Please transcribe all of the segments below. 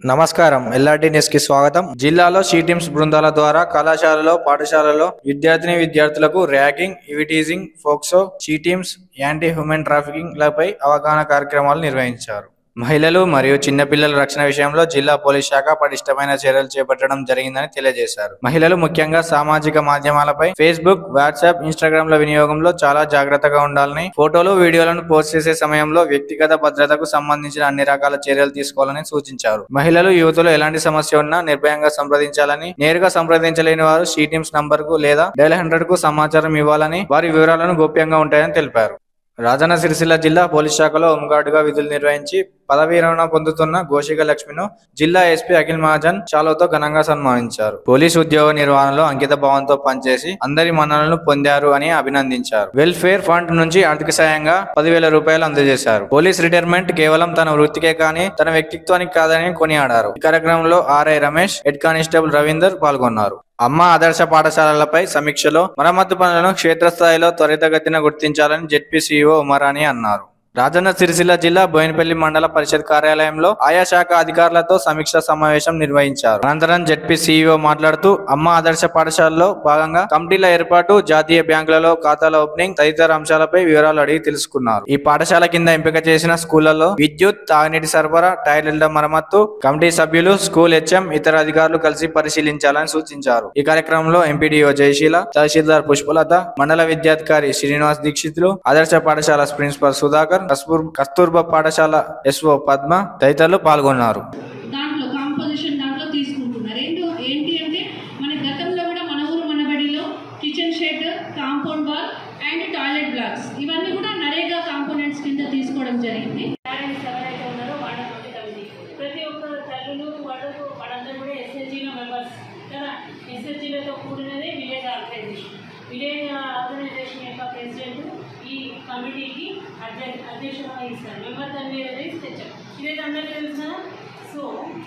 నమస్కారం LRD news కి స్వాగతం జిల్లాలో షీటీమ్స్ బృందాల ద్వారా కళాశాలలో పాఠశాలలో విద్యార్థిని విద్యార్థులకు ragging eve teasing POCSO she teams anti human trafficking లపై అవగాహన కార్యక్రమాలు నిర్వహించారు మహిళలు మరియు చిన్నపిల్లల రక్షణ విషయంలో జిల్లా పోలీస్ శాఖ పటిష్టమైన చర్యలు చేపట్టడం జరిగిందని తెలియజేశారు మహిళలు ముఖ్యంగా సామాజిక మాధ్యమాలపై ఫేస్బుక్ వాట్సాప్ ఇన్స్టాగ్రామ్ ల వినియోగంలో చాలా జాగ్రత్తగా ఉండాలని ఫోటోలు వీడియోలను పోస్ట్ చేసే సమయంలో వ్యక్తిగత భద్రతకు సంబంధించిన అన్ని రకాల చర్యలు తీసుకోవాలని సూచించారు మహిళలు యువతలో ఎలాంటి సమస్య ఉన్నా నిర్భయంగా సంప్రదించాలని నేరుగా సంప్రదించలేని వారు షీటీమ్స్ నంబర్ కు లేదా డైల్ హండ్రెడ్ కు సమాచారం ఇవ్వాలని వారి వివరాలను గోప్యంగా ఉంటాయని తెలిపారు రాజన్న సిరిసిల్ల జిల్లా పోలీస్ శాఖలో హోంగార్డుగా విధులు నిర్వహించి పదవీ విరమణ పొందుతున్న గోషిక లక్ష్మిను జిల్లా ఎస్పీ అఖిల్ మహాజన్ చాలోతో ఘనంగా సన్మానించారు పోలీసు ఉద్యోగ నిర్వహణలో అంకిత భావంతో పనిచేసి అందరి మన్ననలను పొందారు అని అభినందించారు వెల్ఫేర్ ఫండ్ నుంచి ఆర్థిక సాయంగా పదివేల రూపాయలు అందజేశారు పోలీస్ రిటైర్మెంట్ కేవలం తన వృత్తికే కానీ తన వ్యక్తిత్వానికి కాదని కొనియాడారు ఈ కార్యక్రమంలో RI Ramesh head constable Ravinder పాల్గొన్నారు అమ్మ ఆదర్శ పాఠశాలలపై సమీక్షలో మరమ్మతు పనులను క్షేత్రస్థాయిలో త్వరితగతిన గుర్తించాలని జెడ్పీ సీఈఓ ఉమరాని అన్నారు రాజన్న సిరిసిల్ల జిల్లా బోయినపల్లి మండల పరిషత్ కార్యాలయంలో ఆయా శాఖ అధికారులతో సమీక్ష సమావేశం నిర్వహించారు అనంతరం జెడ్పీ సీఈఓ మాట్లాడుతూ అమ్మ ఆదర్శ పాఠశాలలో భాగంగా కమిటీల ఏర్పాటు జాతీయ బ్యాంకులలో ఖాతాల ఓపెనింగ్ తదితర అంశాలపై వివరాలు అడిగి తెలుసుకున్నారు ఈ పాఠశాల కింద ఎంపిక చేసిన స్కూళ్లలో విద్యుత్ తాగునీటి సరఫరా టాయిలెట్ల మరమ్మత్తు కమిటీ సభ్యులు స్కూల్ హెచ్ఎం ఇతర అధికారులు కలిసి పరిశీలించాలని సూచించారు ఈ కార్యక్రమంలో ఎంపీడీఓ జయశీల తహసీల్దార్ పుష్పలత మండల విద్యాధికారి శ్రీనివాస్ దీక్షితులు ఆదర్శ పాఠశాల ప్రిన్సిపల్ సుధాకర్ కస్తూర్ కస్తూర్బా పాఠశాల ఎస్ఓ పద్మ తదితరులు పాల్గొన్నారు దాంట్లో కాంపోజిషన్ దాంట్లో తీసుకుంటున్నారు ఏంటో ఏంటి అంటే మన గతంలో కూడా మన ఊరు మన బడిలో kitchen shed compound wall and toilet blocks ఇవన్నీ కూడా నరేగా కాంపోనెంట్స్ కింద తీసుకోవడం జరిగింది పేరెంట్స్ ఎవరైతే ఉన్నారో వాళ్ళ నుండి కలిసి ప్రతి ఒక్క తల్లులు వాళ్ళకు వాళ్ళందరూ కూడా ఎస్ఎస్జీలో మెంబర్స్ కదా ఎస్ఎస్జీలతో కూడినదే విలేజ్ ఆర్గనైజేషన్ విలేజ్ ఆర్గనైజేషన్ యొక్క ప్రెసిడెంట్ ఈ కమిటీకి అధ్యక్ష అధ్యక్షత వహిస్తారు మెంబర్స్ అనేది తెచ్చాం ఇదైతే అందరికీ తెలుసు కదా సో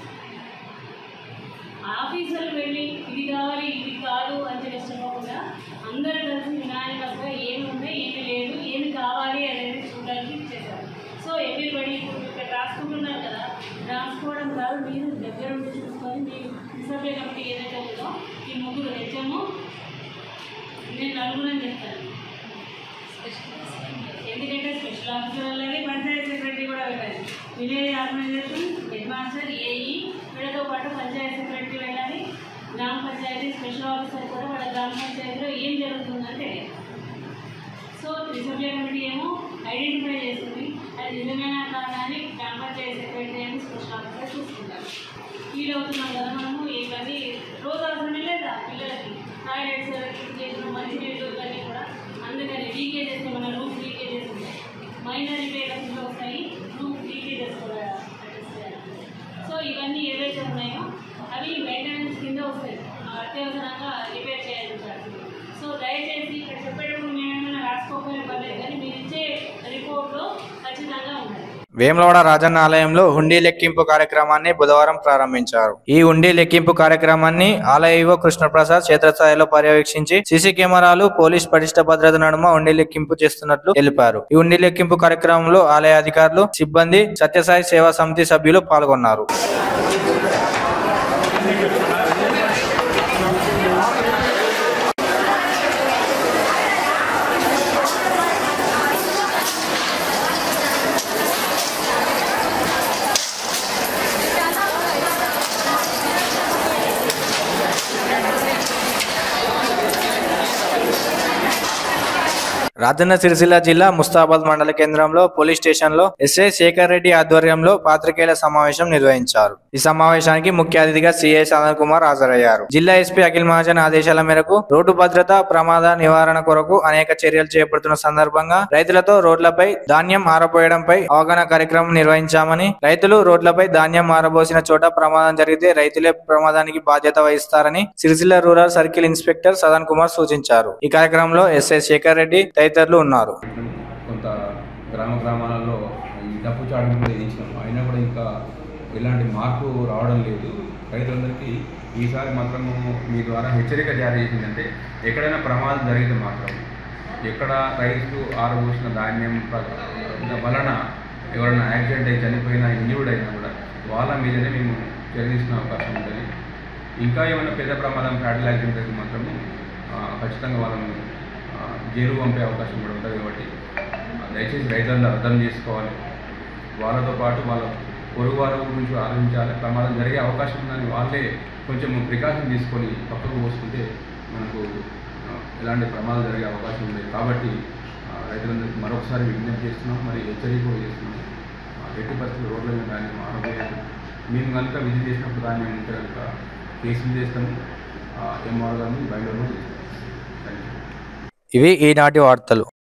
ఆఫీసర్లు వెళ్ళి ఇది కావాలి ఇది కాదు అని తెలుసుకోకుండా అందరూ కలిసి వినాయకంగా ఏమి ఉంది ఏమి లేదు ఏమి కావాలి అనేది చూడడానికి చేశారు సో ఎవ్రీబడి ఇప్పుడు ఇక్కడ రాసుకుంటున్నారు కదా రాసుకోవడం కాదు మీరు దగ్గర ఉండి చూసుకొని మీ డిసప్లే కమిటీ ఏదైతే ఉందో ఈ ముగ్గురు హెచ్ఎము నేను నలుగురు అని చెప్తాను ఎందుకంటే స్పెషల్ ఆఫీసర్ అలాగే పంచాయతీ సెక్రటరీ కూడా వెళ్ళాలి village organization head master AE వీళ్ళతో పాటు పంచాయతీ సెక్రటరీ వెళ్ళాలి గ్రామ పంచాయతీ స్పెషల్ ఆఫీసర్ కూడా వాళ్ళ గ్రామ పంచాయతీలో ఏం జరుగుతుందని తెలియాలి సో రిసర్వే కమిటీ ఏమో ఐడెంటిఫై చేస్తుంది అది నిజమైన కారణాన్ని గ్రామ పంచాయతీ సెక్రటరీ అని స్పెషల్ ఆఫీసర్ చూసుకుంటారు ఫీల్ అవుతున్నాం కదా మనము ఇవన్నీ రోజు అవసరం లేదా పిల్లలకి టాయిలెట్స్ చేసిన మంచినీళ్ళు ఇవన్నీ కూడా అందుకని లీకేజెస్ మన రూఫ్ లీకేజెస్ ఉంటాయి మైనర్ రిపేర్స్ వస్తాయి రూఫ్ లీకేజెస్ కూడా కట్టిస్తారు సో ఇవన్నీ ఏవైతే ఉన్నాయో అవి మెయింటెనెన్స్ కింద వస్తాయి అత్యవసరంగా రిపేర్ చేయాలి సార్ సో దయచేసి ఇక్కడ చెప్పేటప్పుడు మేము ఏమైనా రాసుకోకపోయినా పర్లేదు కానీ మీరు ఇచ్చే రిపోర్ట్లో ఖచ్చితంగా ఉండాలి వేములవాడ రాజన్న ఆలయంలో హుండీ లెక్కింపు కార్యక్రమాన్ని బుధవారం ప్రారంభించారు ఈ హుండీ లెక్కింపు కార్యక్రమాన్ని ఆలయ ఈవో కృష్ణప్రసాద్ క్షేత్రస్థాయిలో పర్యవేక్షించి సీసీ కెమెరాలు పోలీస్ పటిష్ట భద్రత నడుమ హుండీ లెక్కింపు చేస్తున్నట్లు తెలిపారు ఈ హుండీ లెక్కింపు కార్యక్రమంలో ఆలయ అధికారులు సిబ్బంది సత్యసాయి సేవా సమితి సభ్యులు పాల్గొన్నారు రాజన్న సిరిసిల్ల జిల్లా ముస్తాబాద్ మండల కేంద్రంలో పోలీస్ స్టేషన్ లో ఎస్ఐ శేఖర్ రెడ్డి ఆధ్వర్యంలో పాత్రికేయుల సమావేశం నిర్వహించారు ఈ సమావేశానికి ముఖ్య అతిథిగా సిఐ సనల్ కుమార్ హాజరయ్యారు జిల్లా ఎస్పీ అఖిల్ మహాజన్ ఆదేశాల మేరకు రోడ్డు భద్రత ప్రమాద నివారణ కొరకు అనేక చర్యలు చేపడుతున్న సందర్భంగా రైతులతో రోడ్లపై ధాన్యం ఆరబోయడంపై అవగాహన కార్యక్రమం నిర్వహించామని రైతులు రోడ్లపై ధాన్యం ఆరబోసిన చోట ప్రమాదం జరిగితే రైతులే ప్రమాదానికి బాధ్యత వహిస్తారని Sircilla rural circle inspector Sadan Kumar సూచించారు ఈ కార్యక్రమంలో ఎస్ఐ శేఖర్ రెడ్డి తదితరులు ఉన్నారు కొంత గ్రామ గ్రామాలలో ఈ డబ్బు చాటు కూడా వేయించినాం అయినా కూడా ఇంకా ఎలాంటి మార్పు రావడం లేదు రైతులందరికీ ఈసారి మాత్రము మీ ద్వారా హెచ్చరిక జారీ చేసిందంటే ఎక్కడైనా ప్రమాదం జరిగితే మాత్రం ఎక్కడ రైతు ఆరబోసిన ధాన్యం ప్ర- వలన ఎవరైనా యాక్సిడెంట్ అయి చనిపోయినా ఇంజూర్డ్ అయినా కూడా వాళ్ళ మీదనే మేము చర్య తీసుకునే అవకాశం ఉంటుంది ఇంకా ఏమైనా పెద్ద ప్రమాదం ఫ్యాటల్ యాక్సిడెంట్ అయితే మాత్రము ఆ, ఖచ్చితంగా వాళ్ళను ఆ, జైలు పంపే అవకాశం కూడా ఉంటుంది కాబట్టి ఆ, దయచేసి రైతులందరూ అర్థం చేసుకోవాలి వాళ్ళతో పాటు వాళ్ళ పొరుగు వారి గురించి ఆలోచించాలి ప్రమాదం జరిగే అవకాశం ఉందని వాళ్ళే కొంచెం ప్రికాషన్ తీసుకొని పక్కకు పోసుకుంటే మనకు ఆ, ఎలాంటి ప్రమాదం జరిగే అవకాశం ఉంది కాబట్టి ఆ, రైతులందరికీ మరొకసారి విజ్ఞప్తి చేస్తున్నాం మరి హెచ్చరిక కూడా చేస్తున్నాం ఆ, ఎట్టి పరిస్థితులు రోడ్ల మీద కానీ ఆరోగ్యం మేము కనుక విజిట్ చేసినప్పుడు దాన్ని మేము ఉంటే కనుక కేసులు చేస్తాము ఎంఆర్ గారిని బయట చేస్తాం థ్యాంక్ యూ ఇవి ఈనాటి వార్తలు